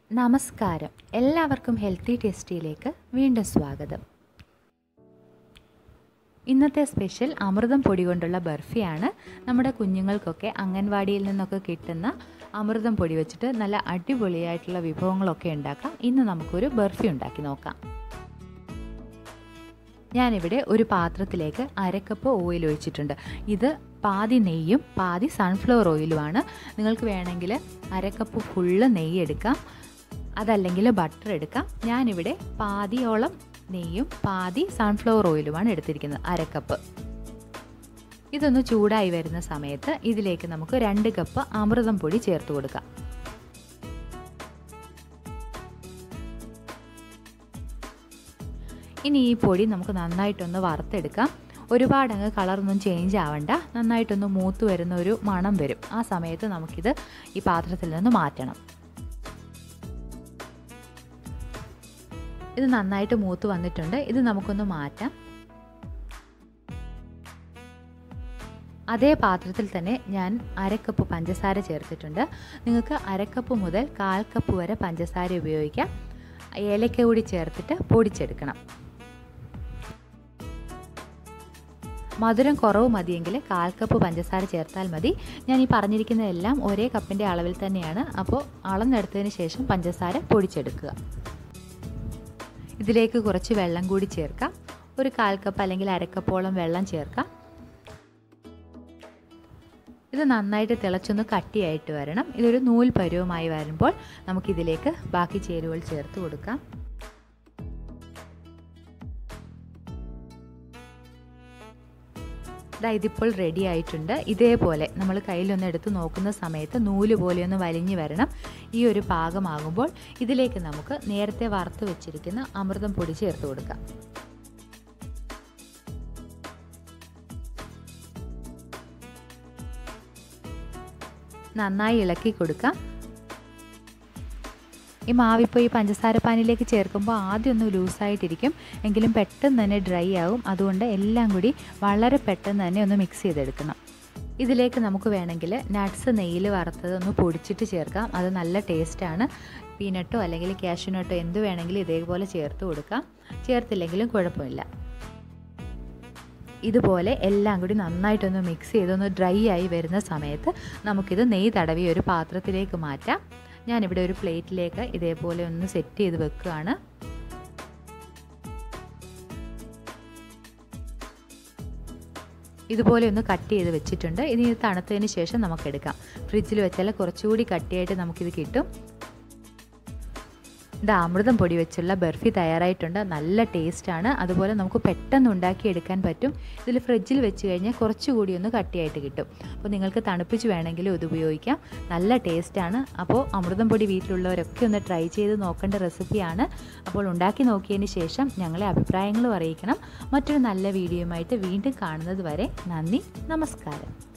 നമസ്കാരം എല്ലാവർക്കും ഹെൽത്തി ടേസ്റ്റിയിലേക്ക് വീണ്ടും സ്വാഗതം ഇന്നത്തെ സ്പെഷ്യൽ അമൃതം പൊടി കൊണ്ടുള്ള ബർഫിയാണ് നമ്മുടെ കുഞ്ഞുങ്ങൾക്കൊക്കെ അംഗൻവാടിയിൽ നിന്നൊക്കെ കിട്ടുന്ന അമൃതം പൊടി വെച്ചിട്ട് നല്ല അടിപൊളിയായിട്ടുള്ള വിഭവങ്ങളൊക്കെ ഉണ്ടാക്കാം ഇന്ന് നമുക്കൊരു ബർഫി ഉണ്ടാക്കി നോക്കാം ഞാനിവിടെ ഒരു പാത്രത്തിലേക്ക് അരക്കപ്പ് ഓയിൽ ഒഴിച്ചിട്ടുണ്ട് ഇത് പാതി നെയ്യും പാതി സൺഫ്ലവർ ഓയിലുമാണ് നിങ്ങൾക്ക് വേണമെങ്കിൽ അരക്കപ്പ് ഫുള്ള് നെയ്യ് എടുക്കാം അതല്ലെങ്കിൽ ബട്ടർ എടുക്കാം ഞാനിവിടെ പാതിയോളം നെയ്യും പാതി സൺഫ്ലവർ ഓയിലുമാണ് എടുത്തിരിക്കുന്നത് അരക്കപ്പ് ഇതൊന്ന് ചൂടായി വരുന്ന സമയത്ത് ഇതിലേക്ക് നമുക്ക് രണ്ട് കപ്പ് അമൃതം പൊടി ചേർത്ത് കൊടുക്കാം ഇനി ഈ പൊടി നമുക്ക് നന്നായിട്ടൊന്ന് വറുത്തെടുക്കാം ഒരുപാട് അങ്ങ് കളറൊന്നും ചേഞ്ച് ആവണ്ട നന്നായിട്ടൊന്ന് മൂത്ത് വരുന്ന ഒരു മണം വരും ആ സമയത്ത് നമുക്കിത് ഈ പാത്രത്തിൽ നിന്ന് മാറ്റണം ഇത് നന്നായിട്ട് മൂത്ത് വന്നിട്ടുണ്ട് ഇത് നമുക്കൊന്ന് മാറ്റാം അതേ പാത്രത്തിൽ തന്നെ ഞാൻ അരക്കപ്പ് പഞ്ചസാര ചേർത്തിട്ടുണ്ട് നിങ്ങൾക്ക് അരക്കപ്പ് മുതൽ കാൽ കപ്പ് വരെ പഞ്ചസാര ഉപയോഗിക്കാം ഏലക്ക കൂടി ചേർത്തിട്ട് പൊടിച്ചെടുക്കണം മധുരം കുറവ് മതിയെങ്കിൽ കാൽ കപ്പ് പഞ്ചസാര ചേർത്താൽ മതി ഞാൻ ഈ പറഞ്ഞിരിക്കുന്നതെല്ലാം ഒരേ കപ്പിൻ്റെ അളവിൽ തന്നെയാണ് അപ്പോൾ അളന്നെടുത്തതിന് ശേഷം പഞ്ചസാര പൊടിച്ചെടുക്കുക ഇതിലേക്ക് കുറച്ച് വെള്ളം കൂടി ചേർക്കാം ഒരു കാൽ കപ്പ് അല്ലെങ്കിൽ അരക്കപ്പോളം വെള്ളം ചേർക്കാം ഇത് നന്നായിട്ട് തിളച്ചൊന്ന് കട്ടിയായിട്ട് വരണം ഇതൊരു നൂൽ പരുവമായി വരുമ്പോൾ നമുക്കിതിലേക്ക് ബാക്കി ചേരുവകൾ ചേർത്ത് കൊടുക്കാം ഇതാ ഇതിപ്പോൾ റെഡി ആയിട്ടുണ്ട് ഇതേപോലെ നമ്മൾ കയ്യിലൊന്ന് എടുത്ത് നോക്കുന്ന സമയത്ത് നൂല് പോലെ ഒന്ന് വലിഞ്ഞു വരണം ഈ ഒരു പാകമാകുമ്പോൾ ഇതിലേക്ക് നമുക്ക് നേരത്തെ വറുത്ത് വെച്ചിരിക്കുന്ന അമൃതം പൊടി ചേർത്ത് കൊടുക്കാം നന്നായി ഇളക്കി കൊടുക്കാം ഈ മാവിപ്പോൾ ഈ പഞ്ചസാര പാനിലേക്ക് ചേർക്കുമ്പോൾ ആദ്യം ഒന്ന് ലൂസായിട്ടിരിക്കും എങ്കിലും പെട്ടെന്ന് തന്നെ ഡ്രൈ ആവും അതുകൊണ്ട് എല്ലാം കൂടി വളരെ പെട്ടെന്ന് തന്നെ ഒന്ന് മിക്സ് ചെയ്തെടുക്കണം ഇതിലേക്ക് നമുക്ക് വേണമെങ്കിൽ നട്ട്സ് നെയ്യിൽ വറുത്തത് ഒന്ന് പൊടിച്ചിട്ട് ചേർക്കാം അത് നല്ല ടേസ്റ്റാണ് പീനട്ടോ അല്ലെങ്കിൽ കാഷ്യൂനട്ടോ എന്ത് വേണമെങ്കിലും ഇതേപോലെ ചേർത്ത് കൊടുക്കാം ചേർത്തില്ലെങ്കിലും കുഴപ്പമില്ല ഇതുപോലെ എല്ലാം കൂടി നന്നായിട്ടൊന്ന് മിക്സ് ചെയ്തൊന്ന് ഡ്രൈ ആയി വരുന്ന സമയത്ത് നമുക്കിത് നെയ്യ് തടവി ഒരു പാത്രത്തിലേക്ക് മാറ്റാം ഞാനിവിടെ ഒരു പ്ലേറ്റിലേക്ക് ഇതേപോലെ ഒന്ന് സെറ്റ് ചെയ്ത് വെക്കുകയാണ് ഇതുപോലെ ഒന്ന് കട്ട് ചെയ്ത് വെച്ചിട്ടുണ്ട് ഇനി ഇത് തണുത്തതിന് ശേഷം നമുക്കെടുക്കാം ഫ്രിഡ്ജിൽ വെച്ചാൽ കുറച്ചുകൂടി കട്ടിയായിട്ട് നമുക്കിത് കിട്ടും ഇത് അമൃതം പൊടി വെച്ചുള്ള ബർഫി തയ്യാറായിട്ടുണ്ട് നല്ല ടേസ്റ്റാണ് അതുപോലെ നമുക്ക് പെട്ടെന്ന് ഉണ്ടാക്കിയെടുക്കാൻ പറ്റും ഇതിൽ ഫ്രിഡ്ജിൽ വെച്ച് കഴിഞ്ഞാൽ കുറച്ചുകൂടി ഒന്ന് കട്ടിയായിട്ട് കിട്ടും അപ്പോൾ നിങ്ങൾക്ക് തണുപ്പിച്ച് വേണമെങ്കിലും ഇത് ഉപയോഗിക്കാം നല്ല ടേസ്റ്റാണ് അപ്പോൾ അമൃതം പൊടി വീട്ടിലുള്ളവരൊക്കെ ഒന്ന് ട്രൈ ചെയ്ത് നോക്കേണ്ട റെസിപ്പിയാണ് അപ്പോൾ ഉണ്ടാക്കി നോക്കിയതിന് ശേഷം ഞങ്ങളെ അഭിപ്രായങ്ങളും അറിയിക്കണം മറ്റൊരു നല്ല വീഡിയോയുമായിട്ട് വീണ്ടും കാണുന്നത് വരെ നന്ദി നമസ്കാരം